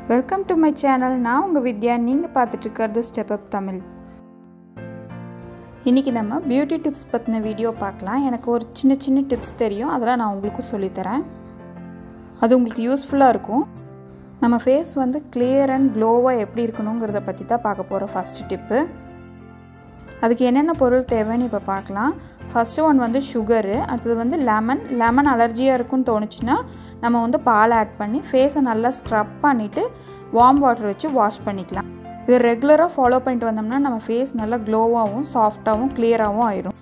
welcome to my channel நான் உங்கள் வித்யா நீங்கள் பார்த்துட்டு இருக்கிறது ஸ்டெப் அப் தமிழ் இன்றைக்கி நம்ம பியூட்டி டிப்ஸ் பற்றின வீடியோ பார்க்கலாம் எனக்கு ஒரு சின்ன சின்ன டிப்ஸ் தெரியும் அதெல்லாம் நான் உங்களுக்கும் சொல்லித்தரேன் அது உங்களுக்கு யூஸ்ஃபுல்லாக இருக்கும் நம்ம ஃபேஸ் வந்து கிளியர் அண்ட் க்ளோவாக எப்படி இருக்கணுங்கிறத பற்றி தான் பார்க்க போகிறோம் ஃபஸ்ட்டு டிப்பு அதுக்கு என்னென்ன பொருள் தேவைன்னு இப்போ பார்க்கலாம் ஃபஸ்ட்டு ஒன் வந்து சுகரு அடுத்தது வந்து லெமன் லெமன் அலர்ஜியாக இருக்குன்னு தோணுச்சுன்னா நம்ம வந்து பால் ஆட் பண்ணி ஃபேஸை நல்லா ஸ்க்ரப் பண்ணிவிட்டு வார்ம் வாட்டர் வச்சு வாஷ் பண்ணிக்கலாம் இது ரெகுலராக ஃபாலோ பண்ணிட்டு வந்தோம்னா நம்ம ஃபேஸ் நல்லா க்ளோவாகவும் சாஃப்டாகவும் கிளியராகவும் ஆயிரும்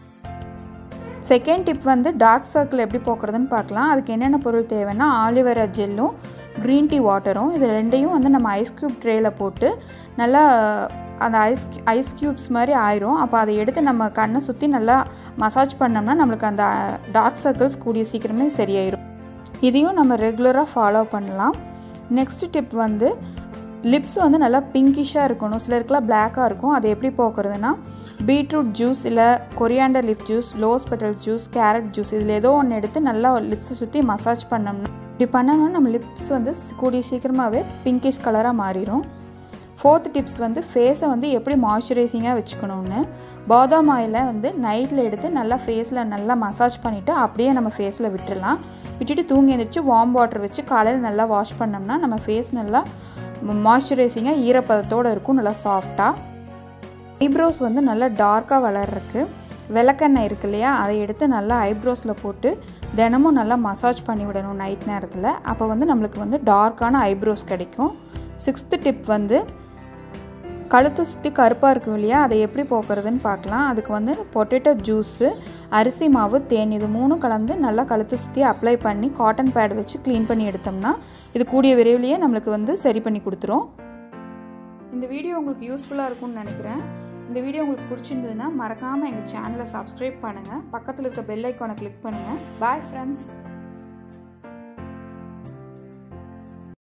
செகண்ட் டிப் வந்து டார்க் சர்க்கிள் எப்படி போக்குறதுன்னு பார்க்கலாம் அதுக்கு என்னென்ன பொருள் தேவைன்னா ஆலிவேரா ஜெல்லும் க்ரீன் டீ வாட்டரும் இது ரெண்டையும் வந்து நம்ம ஐஸ் க்யூப் ட்ரேயில் போட்டு நல்லா அந்த ஐஸ் ஐஸ் க்யூப்ஸ் மாதிரி ஆயிரும் அப்போ அதை எடுத்து நம்ம கண்ணை சுற்றி நல்லா மசாஜ் பண்ணோம்னா நம்மளுக்கு அந்த டார்க் சர்க்கிள்ஸ் கூடிய சீக்கிரமே சரியாயிரும் இதையும் நம்ம ரெகுலராக ஃபாலோ பண்ணலாம் நெக்ஸ்ட் டிப் வந்து லிப்ஸ் வந்து நல்லா பிங்கிஷாக இருக்கணும் சிலருக்குலாம் பிளாக்காக இருக்கும் அதை எப்படி போக்குறதுனா பீட்ரூட் ஜூஸ் இல்லை coriander leaf juice rose petal juice carrot juice இதில் ஏதோ ஒன்று எடுத்து நல்லா லிப்ஸை சுற்றி மசாஜ் பண்ணோம்னா இப்படி பண்ணோம்னா நம்ம லிப்ஸ் வந்து கூடிய சீக்கிரமாகவே பிங்கிஷ் கலராக மாறிடும் ஃபோர்த் டிப்ஸ் வந்து ஃபேஸை வந்து எப்படி மாய்ஸ்சரைசிங்காக வச்சுக்கணும்னு பாதாம் ஆயிலை வந்து நைட்டில் எடுத்து நல்லா ஃபேஸில் நல்லா மசாஜ் பண்ணிவிட்டு அப்படியே நம்ம ஃபேஸில் விட்டுடலாம் விட்டுட்டு தூங்கி எழுந்திரிச்சு வார்ம் வாட்டர் வச்சு காலையில் நல்லா வாஷ் பண்ணோம்னா நம்ம ஃபேஸ் நல்லா மாய்ஸ்சரைசிங்காக ஈரப்பதத்தோடு இருக்கும் நல்லா சாஃப்டாக ஐப்ரோஸ் வந்து நல்லா டார்க்காக வளர்றதுக்கு விளக்கெண்ணெய் இருக்கு இல்லையா அதை எடுத்து நல்லா ஐப்ரோஸில் போட்டு தினமும் நல்லா மசாஜ் பண்ணி விடணும் நைட் நேரத்தில் அப்போ வந்து நம்மளுக்கு வந்து டார்க்கான ஐப்ரோஸ் கிடைக்கும் சிக்ஸ்த்து டிப் வந்து கழுத்தை சுற்றி கருப்பாக இருக்கும் இல்லையா அதை எப்படி போக்குறதுன்னு பார்க்கலாம் அதுக்கு வந்து பொட்டேட்டோ ஜூஸு அரிசி மாவு தேன் இது மூணும் கலந்து நல்லா கழுத்தை சுற்றி அப்ளை பண்ணி காட்டன் பேட் வச்சு க்ளீன் பண்ணி எடுத்தோம்னா இது கூடிய விரைவிலேயே நம்மளுக்கு வந்து சரி பண்ணி கொடுத்துரும் இந்த வீடியோ உங்களுக்கு யூஸ்ஃபுல்லாக இருக்கும்னு நினைக்கிறேன் இந்த வீடியோ உங்களுக்கு பிடிச்சிருந்ததுன்னா மறக்காமல் எங்கள் சேனலை சப்ஸ்கிரைப் பண்ணுங்கள் பக்கத்தில் இருக்க பெல் ஐக்கானை கிளிக் பண்ணுங்கள் பாய் ஃப்ரெண்ட்ஸ்